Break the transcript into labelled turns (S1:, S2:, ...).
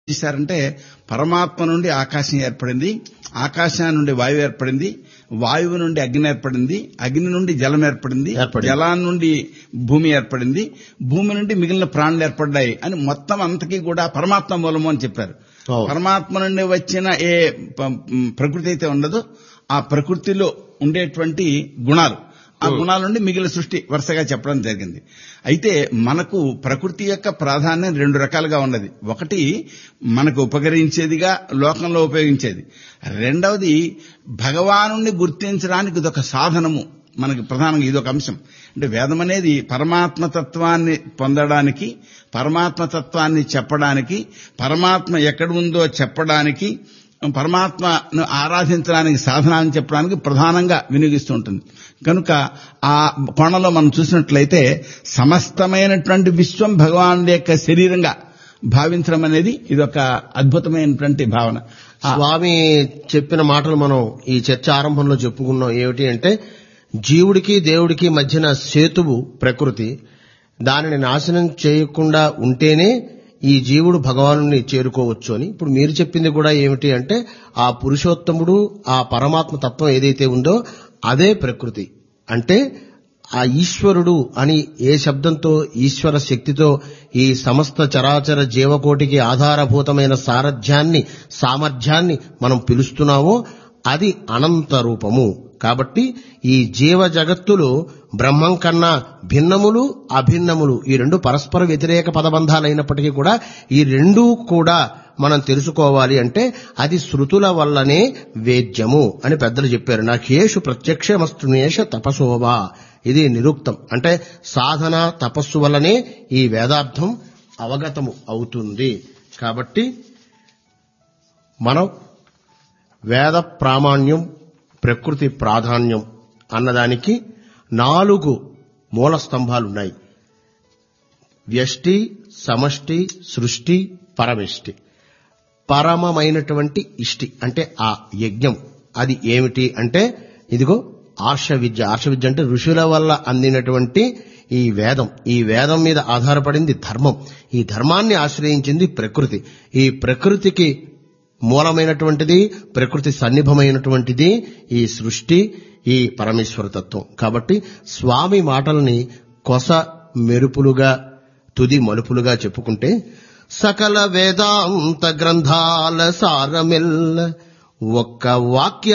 S1: చేశారంటే పరమాత్మ నుండి ఆకాశం ఏర్పడింది ఆకాశం నుండి వాయువు ఏర్పడింది వాయువు నుండి అగ్ని ఏర్పడింది అగ్ని నుండి జలం ఏర్పడింది
S2: ఏర్పడింది.
S1: జలాన్ని నుండి భూమి ఏర్పడింది భూమి నుండి మిగిలిన ప్రాణులు ఏర్పడ్డాయి అని మొత్తం అంతకీ కూడా పరమాత్మ మూలము అని చెప్పారు
S2: అవును.
S1: పరమాత్మ నుండి వచ్చిన ఏ ప- మ్, ప్రకృతి అయితే ఉండదో ఆ ప్రకృతిలో ఉండేటువంటి గుణాలు ఆ గుణాల నుండి మిగిలిన సృష్టి వరుసగా చెప్పడం జరిగింది అయితే మనకు ప్రకృతి యొక్క ప్రాధాన్యం రెండు రకాలుగా ఉన్నది ఒకటి మనకు ఉపకరించేదిగా లోకంలో ఉపయోగించేది రెండవది భగవానుణ్ణి గుర్తించడానికి ఇదొక సాధనము మనకి ప్రధానంగా ఇదొక అంశం అంటే వేదం అనేది పరమాత్మ తత్వాన్ని పొందడానికి పరమాత్మ తత్వాన్ని చెప్పడానికి పరమాత్మ ఎక్కడ ఉందో చెప్పడానికి పరమాత్మను ఆరాధించడానికి సాధన అని చెప్పడానికి ప్రధానంగా వినియోగిస్తూ ఉంటుంది కనుక ఆ కోణంలో మనం చూసినట్లయితే సమస్తమైనటువంటి విశ్వం భగవానుడి యొక్క శరీరంగా భావించడం అనేది ఇదొక అద్భుతమైనటువంటి భావన ఆ
S2: స్వామి చెప్పిన మాటలు మనం ఈ చర్చ ఆరంభంలో చెప్పుకున్నాం ఏమిటి అంటే జీవుడికి దేవుడికి మధ్యన సేతువు ప్రకృతి దానిని నాశనం చేయకుండా ఉంటేనే ఈ జీవుడు భగవాను చేరుకోవచ్చు అని ఇప్పుడు మీరు చెప్పింది కూడా ఏమిటి అంటే ఆ పురుషోత్తముడు ఆ పరమాత్మ తత్వం ఏదైతే ఉందో అదే ప్రకృతి అంటే ఆ ఈశ్వరుడు అని ఏ శబ్దంతో ఈశ్వర శక్తితో ఈ సమస్త చరాచర జీవకోటికి ఆధారభూతమైన సారథ్యాన్ని సామర్థ్యాన్ని మనం పిలుస్తున్నామో అది అనంత రూపము కాబట్టి ఈ జీవ జగత్తులు బ్రహ్మం కన్నా భిన్నములు అభిన్నములు ఈ రెండు పరస్పర వ్యతిరేక పదబంధాలైనప్పటికీ కూడా ఈ రెండూ కూడా మనం తెలుసుకోవాలి అంటే అది శృతుల వల్లనే వేద్యము అని పెద్దలు చెప్పారు నాకేషు ప్రత్యక్షమస్తునేష తపసోవా ఇది నిరుక్తం అంటే సాధన తపస్సు వల్లనే ఈ వేదార్థం అవగతము అవుతుంది కాబట్టి మనం వేద ప్రామాణ్యం ప్రకృతి ప్రాధాన్యం అన్నదానికి నాలుగు మూల స్తంభాలున్నాయి వ్యష్టి సమష్టి సృష్టి పరమిష్టి పరమమైనటువంటి ఇష్టి అంటే ఆ యజ్ఞం అది ఏమిటి అంటే ఇదిగో ఆర్ష విద్య ఆర్ష విద్య అంటే ఋషుల వల్ల అందినటువంటి ఈ వేదం ఈ వేదం మీద ఆధారపడింది ధర్మం ఈ ధర్మాన్ని ఆశ్రయించింది ప్రకృతి ఈ ప్రకృతికి మూలమైనటువంటిది ప్రకృతి సన్నిభమైనటువంటిది ఈ సృష్టి ఈ పరమేశ్వర తత్వం కాబట్టి స్వామి మాటల్ని కొస మెరుపులుగా తుది మలుపులుగా చెప్పుకుంటే సకల వేదాంత గ్రంథాల సారమిల్ల ఒక్క వాక్య